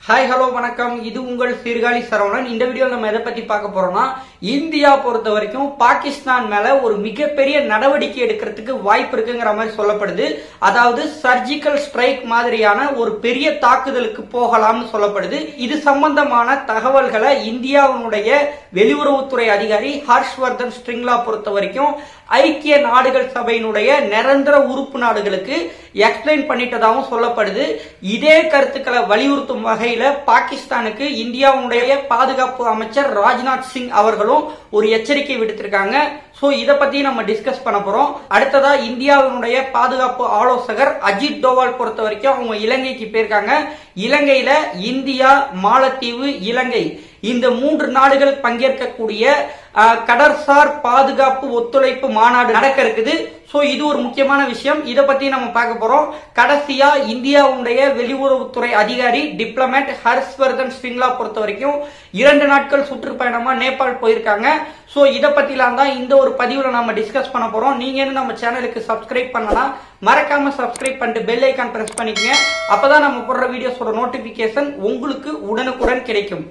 hi hello வணக்கம் இது உங்கள் சீர்காழி சரவணன் இந்த வீடியோ நம்ம எதை பத்தி பார்க்க போறோம்னா இந்தியா பொறுத்த வரைக்கும் பாகிஸ்தான் மேல ஒரு மிகப்பெரிய நடவடிக்கை எடுக்கிறதுக்கு வாய்ப்பு இருக்குங்கிற மாதிரி சொல்லப்படுது அதாவது சர்ஜிக்கல் ஸ்ட்ரைக் மாதிரியான ஒரு பெரிய தாக்குதலுக்கு போகலாம்னு சொல்லப்படுது இது சம்பந்தமான தகவல்களை இந்தியாவினுடைய வெளியுறவுத்துறை அதிகாரி ஹர்ஷ்வர்தன் ஸ்ட்ரிங்லா பொறுத்த வரைக்கும் ஐக்கிய நாடுகள் சபையினுடைய நிரந்தர உறுப்பு நாடுகளுக்கு எக்ஸ்பிளைன் பண்ணிட்டதாகவும் சொல்லப்படுது இதே கருத்துக்களை வலியுறுத்தும் வகையில பாகிஸ்தானுக்கு இந்தியாவுடைய பாதுகாப்பு அமைச்சர் ராஜ்நாத் சிங் அவர்களும் ஒரு எச்சரிக்கை விடுத்திருக்காங்க சோ இத பத்தி நம்ம டிஸ்கஸ் பண்ண போறோம் அடுத்ததா இந்தியாவினுடைய பாதுகாப்பு ஆலோசகர் அஜித் டோவால் பொறுத்த வரைக்கும் அவங்க இலங்கைக்கு போயிருக்காங்க இலங்கையில இந்தியா மாலத்தீவு இலங்கை இந்த மூன்று நாடுகள் பங்கேற்கக்கூடிய அஹ், கடற்சார் பாதுகாப்பு ஒத்துழைப்பு மாநாடு நடக்க இருக்குது சோ இது ஒரு முக்கியமான விஷயம் இத பத்தி நம்ம பார்க்க போறோம் கடைசியா இந்தியாவுடைய வெளியுறவுத்துறை அதிகாரி டிப்ளமேட் ஹர்ஷ்வர்தன் ஸ்ரிங்லா பொறுத்த வரைக்கும் இரண்டு நாட்கள் சுற்றுப்பயணமா நேபாள் போயிருக்காங்க சோ இத பத்திலாம் தான் இந்த ஒரு பதிவுல நம்ம டிஸ்கஸ் பண்ண போறோம் நீங்க இன்னும் நம்ம சேனலுக்கு சப்ஸ்கிரைப் பண்ணலாம் மறக்காம சப்ஸ்கிரைப் பண்ணிட்டு பெல் ஐக்கான் பிரஸ் பண்ணிக்கங்க அப்பதான் நம்ம போடுற வீடியோஸோட நோட்டிபிகேஷன் உங்களுக்கு உடனுக்குடன் கிடைக்கும்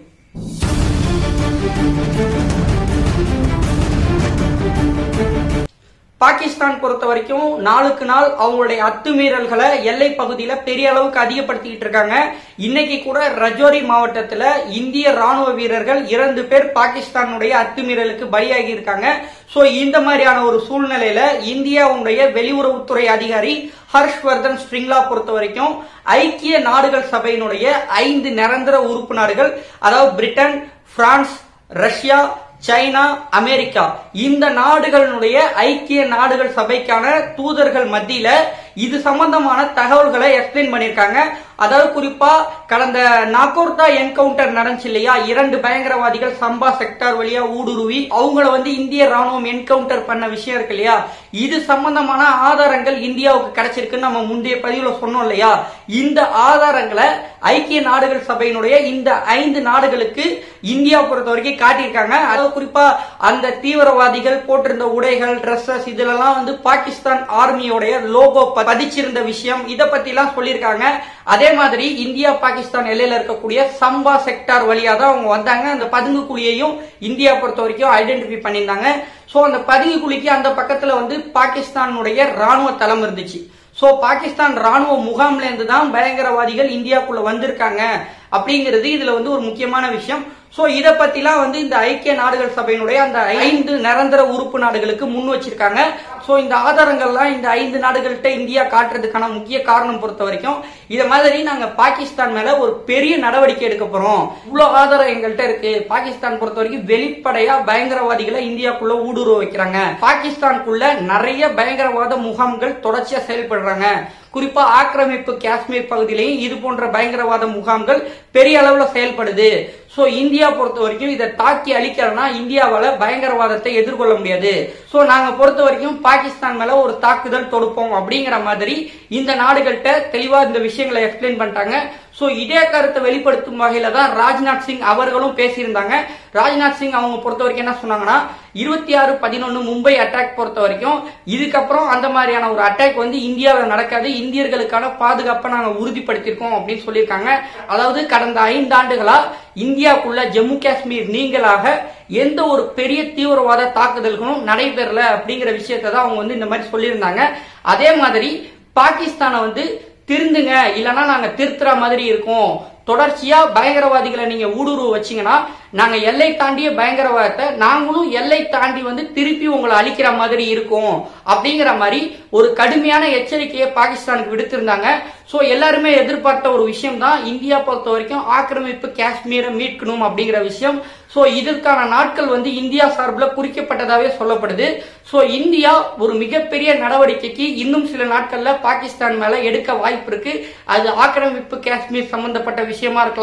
பாகிஸ்தான் பொறுத்த வரைக்கும் நாளுக்கு நாள் அவங்களுடைய அத்துமீறல்களை எல்லை பகுதியில பெரிய அளவுக்கு அதிகப்படுத்திக்கிட்டு இருக்காங்க இன்னைக்கு கூட ரஜோரி மாவட்டத்துல இந்திய ராணுவ வீரர்கள் இரண்டு பேர் பாகிஸ்தானுடைய அத்துமீறலுக்கு பலியாகி இருக்காங்க சோ இந்த மாதிரியான ஒரு சூழ்நிலையில இந்தியாவுடைய வெளியுறவுத்துறை அதிகாரி ஹர்ஷ்வர்தன் ஸ்ட்ரிங்லா பொறுத்த வரைக்கும் ஐக்கிய நாடுகள் சபையினுடைய ஐந்து நிரந்தர உறுப்பு நாடுகள் அதாவது Britain France Russia China America இந்த நாடுகளுடைய ஐக்கிய நாடுகள் சபைக்கான தூதர்கள் மத்தியில இது சம்பந்தமான தகவல்களை எக்ஸ்பிளைன் பண்ணிருக்காங்க அதாவது குறிப்பா கடந்த நாகோர்தா என்கவுண்டர் நடந்துச்சு இல்லையா இரண்டு பயங்கரவாதிகள் சம்பா செக்டார் வழியா ஊடுருவி அவங்கள வந்து இந்திய ராணுவம் என்கவுண்டர் பண்ண விஷயம் இருக்கு இல்லையா இது சம்பந்தமான ஆதாரங்கள் இந்தியாவுக்கு கிடைச்சிருக்குன்னு நம்ம முந்தைய பதிவுல சொன்னோம் இல்லையா இந்த ஆதாரங்களை ஐக்கிய நாடுகள் சபையினுடைய இந்த ஐந்து நாடுகளுக்கு இந்தியா பொறுத்த வரைக்கும் காட்டியிருக்காங்க அதாவது குறிப்பா அந்த தீவிரவாதிகள் போட்டிருந்த உடைகள் ட்ரெஸ்ஸஸ் இதுலலாம் வந்து பாகிஸ்தான் ஆர்மியோடைய லோகோ பதிச்சிருந்த விஷயம் இத பத்தி எல்லாம் சொல்லியிருக்காங்க அதே மாதிரி இந்தியா பாகிஸ்தான் எல்லையில இருக்கக்கூடிய சம்பா செக்டார் வழியா தான் அவங்க வந்தாங்க அந்த பதுங்கு குழியையும் இந்தியா பொறுத்த வரைக்கும் ஐடென்டிஃபை பண்ணியிருந்தாங்க சோ அந்த பதுங்கு குழிக்கு அந்த பக்கத்துல வந்து பாகிஸ்தானுடைய ராணுவ தளம் இருந்துச்சு சோ பாகிஸ்தான் ராணுவ முகாம்ல இருந்து தான் பயங்கரவாதிகள் இந்தியாக்குள்ள வந்திருக்காங்க அப்படிங்கிறது இதுல வந்து ஒரு முக்கியமான விஷயம் சோ இத பத்திலாம் வந்து இந்த ஐக்கிய நாடுகள் சபையினுடைய அந்த ஐந்து நிரந்தர உறுப்பு நாடுகளுக்கு முன் வச்சிருக்காங்க சோ இந்த ஆதாரங்கள்லாம் இந்த ஐந்து நாடுகள்கிட்ட இந்தியா காட்டுறதுக்கான முக்கிய காரணம் பொறுத்த வரைக்கும் இத மாதிரி நாங்க பாகிஸ்தான் மேல ஒரு பெரிய நடவடிக்கை எடுக்க போறோம் இவ்வளவு ஆதாரம் எங்கள்கிட்ட இருக்கு பாகிஸ்தான் பொறுத்த வரைக்கும் வெளிப்படையா பயங்கரவாதிகளை இந்தியாக்குள்ள ஊடுருவ வைக்கிறாங்க பாகிஸ்தானுக்குள்ள நிறைய பயங்கரவாத முகாம்கள் தொடர்ச்சியா செயல்படுறாங்க குறிப்பா ஆக்கிரமிப்பு காஷ்மீர் பகுதியிலையும் இது போன்ற பயங்கரவாத முகாம்கள் பெரிய அளவுல செயல்படுது சோ இந்தியா பொறுத்த வரைக்கும் இதை தாக்கி அழிக்கிறனா இந்தியாவால பயங்கரவாதத்தை எதிர்கொள்ள முடியாது சோ நாங்க பொறுத்த வரைக்கும் பாகிஸ்தான் மேல ஒரு தாக்குதல் தொடுப்போம் அப்படிங்கிற மாதிரி இந்த நாடுகள்கிட்ட தெளிவா இந்த விஷயங்களை எக்ஸ்பிளைன் பண்ணிட்டாங்க சோ இதே கருத்தை வெளிப்படுத்தும் வகையில தான் ராஜ்நாத் சிங் அவர்களும் பேசியிருந்தாங்க ராஜ்நாத் சிங் அவங்க பொறுத்த வரைக்கும் என்ன சொன்னாங்கன்னா இருபத்தி ஆறு பதினொன்னு மும்பை அட்டாக் பொறுத்த வரைக்கும் இதுக்கப்புறம் அந்த மாதிரியான ஒரு அட்டாக் வந்து இந்தியாவில் நடக்காது இந்தியர்களுக்கான பாதுகாப்பை நாங்க உறுதிப்படுத்தியிருக்கோம் அப்படின்னு சொல்லியிருக்காங்க அதாவது கடந்த ஐந்து ஆண்டுகளா இந்தியாவுக்குள்ள ஜம்மு காஷ்மீர் நீங்களாக எந்த ஒரு பெரிய தீவிரவாத தாக்குதல்களும் நடைபெறல அப்படிங்கிற விஷயத்தை தான் அவங்க வந்து இந்த மாதிரி சொல்லியிருந்தாங்க அதே மாதிரி பாகிஸ்தானை வந்து திருந்துங்க இல்லைன்னா நாங்க திருத்துற மாதிரி இருக்கோம் தொடர்ச்சியா பயங்கரவாதிகளை நீங்க ஊடுருவ வச்சீங்கன்னா நாங்க எல்லை தாண்டிய பயங்கரவாதத்தை நாங்களும் எல்லை தாண்டி வந்து திருப்பி உங்களை அழிக்கிற மாதிரி இருக்கும் அப்படிங்கிற மாதிரி ஒரு கடுமையான எச்சரிக்கையை பாகிஸ்தானுக்கு விடுத்திருந்தாங்க சோ எல்லாருமே எதிர்பார்த்த ஒரு விஷயம் தான் இந்தியா பொறுத்த வரைக்கும் ஆக்கிரமிப்பு காஷ்மீரை மீட்கணும் அப்படிங்கிற விஷயம் சோ இதற்கான நாட்கள் வந்து இந்தியா சார்பில் குறிக்கப்பட்டதாவே சொல்லப்படுது சோ இந்தியா ஒரு மிகப்பெரிய நடவடிக்கைக்கு இன்னும் சில நாட்கள்ல பாகிஸ்தான் மேல எடுக்க வாய்ப்பு இருக்கு அது ஆக்கிரமிப்பு காஷ்மீர் சம்பந்தப்பட்ட விஷயமா இருக்கலாம்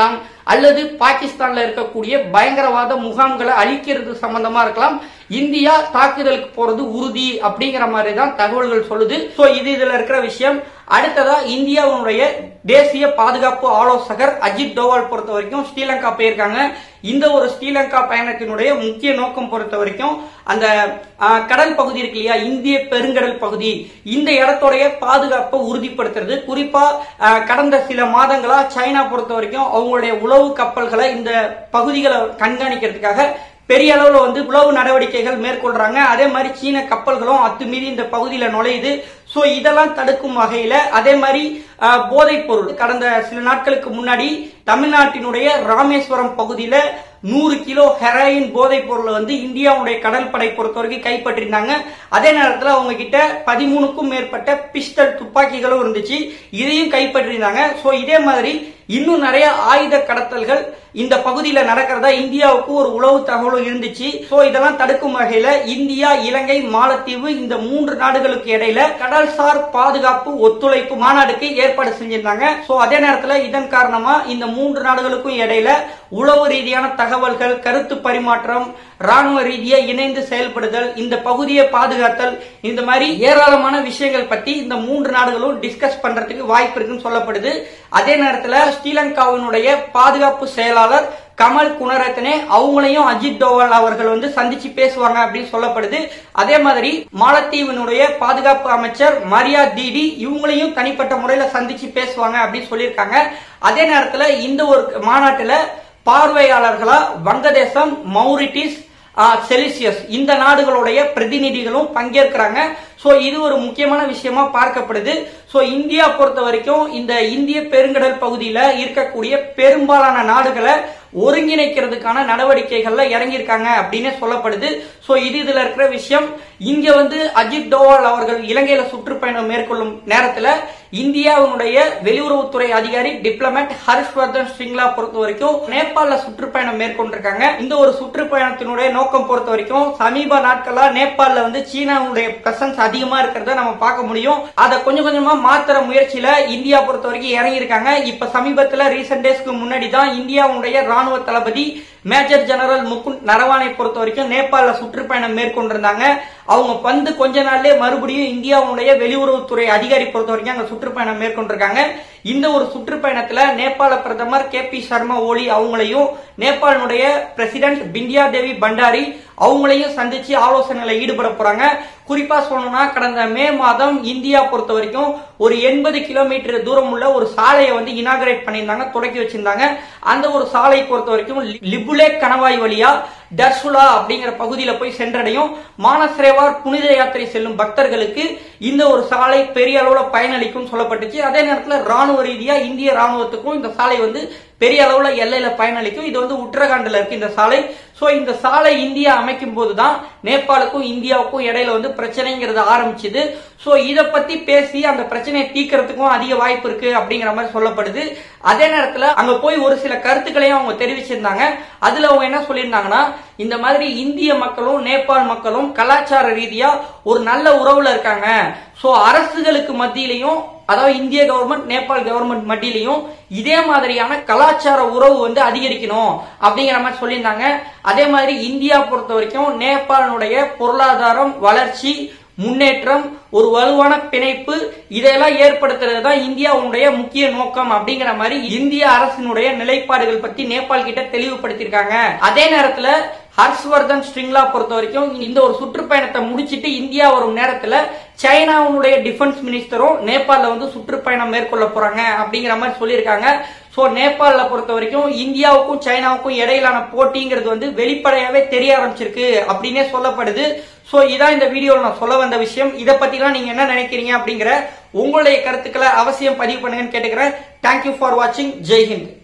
அல்லது பாகிஸ்தான்ல இருக்கக்கூடிய பயங்கரவாத முகாம்களை அழிக்கிறது சம்பந்தமா இருக்கலாம் இந்தியா தாக்குதலுக்கு போறது உறுதி அப்படிங்கிற மாதிரி தான் தகவல்கள் சொல்லுது சோ இது இதுல இருக்கிற விஷயம் அடுத்ததா இந்தியாவுடைய தேசிய பாதுகாப்பு ஆலோசகர் அஜித் டோவால் பொறுத்த வரைக்கும் ஸ்ரீலங்கா போயிருக்காங்க இந்த ஒரு ஸ்ரீலங்கா பயணத்தினுடைய முக்கிய நோக்கம் பொறுத்த வரைக்கும் அந்த ஆ, கடல் பகுதி இருக்கு இல்லையா இந்திய பெருங்கடல் பகுதி இந்த இடத்துடைய பாதுகாப்பை உறுதிப்படுத்துறது குறிப்பா ஆ, கடந்த சில மாதங்களா சைனா பொறுத்த வரைக்கும் அவங்களுடைய உளவு கப்பல்களை இந்த பகுதிகளை கண்காணிக்கிறதுக்காக பெரிய அளவுல வந்து உளவு நடவடிக்கைகள் மேற்கொள்றாங்க அதே மாதிரி சீன கப்பல்களும் அத்துமீறி இந்த பகுதியில நுழையுது சோ இதெல்லாம் தடுக்கும் வகையில அதே மாதிரி அஹ், போதைப் பொருள் கடந்த சில நாட்களுக்கு முன்னாடி தமிழ்நாட்டினுடைய ராமேஸ்வரம் பகுதியில நூறு கிலோ ஹெராயின் போதைப் பொருளை வந்து இந்தியாவுடைய கடற்படை பொறுத்த வரைக்கும் கைப்பற்றிருந்தாங்க அதே நேரத்தில் அவங்க கிட்ட பதிமூணுக்கும் மேற்பட்ட பிஸ்டல் துப்பாக்கிகளும் இருந்துச்சு இதையும் கைப்பற்றியிருந்தாங்க சோ இதே மாதிரி இன்னும் நிறைய ஆயுத கடத்தல்கள் இந்த பகுதியில நடக்கிறதா இந்தியாவுக்கு ஒரு உளவு தகவலும் இருந்துச்சு சோ இதெல்லாம் தடுக்கும் வகையில இந்தியா இலங்கை மாலத்தீவு இந்த மூன்று நாடுகளுக்கு இடையில கடல்சார் பாதுகாப்பு ஒத்துழைப்பு மாநாடுக்கு ஏற்பாடு செஞ்சிருந்தாங்க சோ அதே நேரத்துல இதன் காரணமா இந்த மூன்று நாடுகளுக்கும் இடையில உளவு ரீதியான தகவல்கள் கருத்து பரிமாற்றம் ராணுவ ரீதியா இணைந்து செயல்படுதல் இந்த பகுதியை பாதுகாத்தல் இந்த மாதிரி ஏராளமான விஷயங்கள் பத்தி இந்த மூன்று நாடுகளும் டிஸ்கஸ் பண்றதுக்கு வாய்ப்பு இருக்குன்னு சொல்லப்படுது அதே நேரத்துல ஸ்ரீலங்காவினுடைய பாதுகாப்பு செயலாளர் கமல் குணரத்னே அவங்களையும் அஜித் டோவால் அவர்கள் வந்து சந்திச்சு பேசுவாங்க அப்படின்னு சொல்லப்படுது அதே மாதிரி மாலத்தீவினுடைய பாதுகாப்பு அமைச்சர் மரியா தீடி இவங்களையும் தனிப்பட்ட முறையில சந்திச்சு பேசுவாங்க அப்படின்னு சொல்லியிருக்காங்க அதே நேரத்துல இந்த ஒரு மாநாட்டுல பார்வையாளர்களா வங்கதேசம் மௌரிட்டிஸ் ஆ, செலிசியஸ் இந்த நாடுகளுடைய பிரதிநிதிகளும் பங்கேற்கிறாங்க சோ இது ஒரு முக்கியமான விஷயமா பார்க்கப்படுது சோ இந்தியா பொறுத்த வரைக்கும் இந்த இந்திய பெருங்கடல் பகுதியில இருக்கக்கூடிய பெரும்பாலான நாடுகளை ஒருங்கிணைக்கிறதுக்கான நடவடிக்கைகள்ல இறங்கியிருக்காங்க அப்படின்னு சொல்லப்படுது சோ இது இதுல இருக்கிற விஷயம் இங்க வந்து அஜித் டோவால் அவர்கள் இலங்கையில சுற்றுப்பயணம் மேற்கொள்ளும் நேரத்துல இந்தியாவினுடைய வெளியுறவுத்துறை அதிகாரி டிப்ளமேட் ஹர்ஷ்வர்தன் ஸ்ரிங்லா பொறுத்த வரைக்கும் நேபாள சுற்றுப்பயணம் மேற்கொண்டிருக்காங்க இந்த ஒரு சுற்றுப்பயணத்தினுடைய நோக்கம் பொறுத்த வரைக்கும் சமீப நாட்களா நேபாளல வந்து சீனாவுடைய பிரசன்ஸ் அதிகமா இருக்கிறத நம்ம பார்க்க முடியும் அதை கொஞ்சம் கொஞ்சமா மாத்துற முயற்சியில இந்தியா பொறுத்த வரைக்கும் இறங்கி இருக்காங்க இப்ப சமீபத்துல ரீசெண்ட் டேஸ்க்கு முன்னாடி தான் இந்தியாவுடைய ராணுவ தளபதி மேஜர் ஜெனரல் முகுந்த் நரவானை பொறுத்த வரைக்கும் நேபாள சுற்றுப்பயணம் மேற்கொண்டிருந்தாங்க அவங்க வந்து கொஞ்ச நாள்லயே மறுபடியும் இந்தியாவுடைய வெளியுறவுத்துறை அதிகாரி பொறுத்த வரைக்கும் அங்க சுற்றுப்பயணம் மேற்கொண்டிருக்காங்க இந்த ஒரு சுற்றுப்பயணத்துல நேபாள பிரதமர் கே பி சர்மா ஓலி அவங்களையும் நேபாளினுடைய பிரசிடென்ட் பிந்தியா தேவி பண்டாரி அவங்களையும் சந்திச்சு ஆலோசனைகளை ஈடுபட போறாங்க குறிப்பா சொல்லணும்னா கடந்த மே மாதம் இந்தியா பொறுத்த வரைக்கும் ஒரு எண்பது கிலோமீட்டர் தூரம் உள்ள ஒரு சாலையை வந்து இனாகரேட் பண்ணியிருந்தாங்க தொடக்கி வச்சிருந்தாங்க அந்த ஒரு சாலை பொறுத்த வரைக்கும் லிபுலே கணவாய் வழியா டர்சுலா அப்படிங்கிற பகுதியில போய் சென்றடையும் மானசரேவார் புனித யாத்திரை செல்லும் பக்தர்களுக்கு இந்த ஒரு சாலை பெரிய அளவுல பயனளிக்கும் சொல்லப்பட்டுச்சு அதே நேரத்துல ராணுவ ரீதியா இந்திய ராணுவத்துக்கும் இந்த சாலை வந்து பெரிய அளவுல எல்லையில பயனளிக்கும் இது வந்து உத்தரகாண்ட்ல இருக்கு இந்த சாலை சோ இந்த சாலை இந்தியா அமைக்கும் போதுதான் நேபாளுக்கும் இந்தியாவுக்கும் இடையில வந்து பிரச்சனைங்கிறது ஆரம்பிச்சது சோ இத பத்தி பேசி அந்த பிரச்சனையை தீர்க்கறதுக்கும் அதிக வாய்ப்பு இருக்கு அப்படிங்கிற மாதிரி சொல்லப்படுது அதே நேரத்துல அங்க போய் ஒரு சில கருத்துக்களையும் அவங்க தெரிவிச்சிருந்தாங்க அதுல அவங்க என்ன சொல்லியிருந்தாங்கன்னா இந்த மாதிரி இந்திய மக்களும் நேபாள் மக்களும் கலாச்சார ரீதியா ஒரு நல்ல உறவுல இருக்காங்க சோ அரசுகளுக்கு மத்தியிலையும் அதாவது இந்திய கவர்மெண்ட் நேபாள் கவர்மெண்ட் மத்தியிலையும் இதே மாதிரியான கலாச்சார உறவு வந்து அதிகரிக்கணும் அப்படிங்கிற மாதிரி சொல்லியிருந்தாங்க அதே மாதிரி இந்தியா பொறுத்த வரைக்கும் நேபாளினுடைய பொருளாதாரம் வளர்ச்சி முன்னேற்றம் ஒரு வலுவான பிணைப்பு இதையெல்லாம் ஏற்படுத்துறது தான் இந்தியாவுடைய முக்கிய நோக்கம் அப்படிங்கிற மாதிரி இந்திய அரசினுடைய நிலைப்பாடுகள் பத்தி நேபாள் கிட்ட தெளிவுபடுத்தியிருக்காங்க அதே நேரத்துல ஹர்ஷ்வர்தன் ஸ்ட்ரிங்லா பொறுத்த வரைக்கும் இந்த ஒரு சுற்றுப்பயணத்தை முடிச்சிட்டு இந்தியா வரும் நேரத்துல சைனாவுடைய டிஃபென்ஸ் மினிஸ்டரும் நேபாள்ல வந்து சுற்றுப்பயணம் மேற்கொள்ள போறாங்க அப்படிங்கிற மாதிரி சொல்லியிருக்காங்க சோ நேபாள பொறுத்த வரைக்கும் இந்தியாவுக்கும் சைனாவுக்கும் இடையிலான போட்டிங்கிறது வந்து வெளிப்படையாவே தெரிய ஆரம்பிச்சிருக்கு அப்படின்னே சொல்லப்படுது சோ இதான் இந்த வீடியோல நான் சொல்ல வந்த விஷயம் இதை பத்திலாம் நீங்க என்ன நினைக்கிறீங்க அப்படிங்கிற உங்களுடைய கருத்துக்களை அவசியம் பதிவு பண்ணுங்கன்னு கேட்டுக்கிறேன் தேங்க்யூ ஃபார் வாட்சிங் ஜெய் ஹிந்த்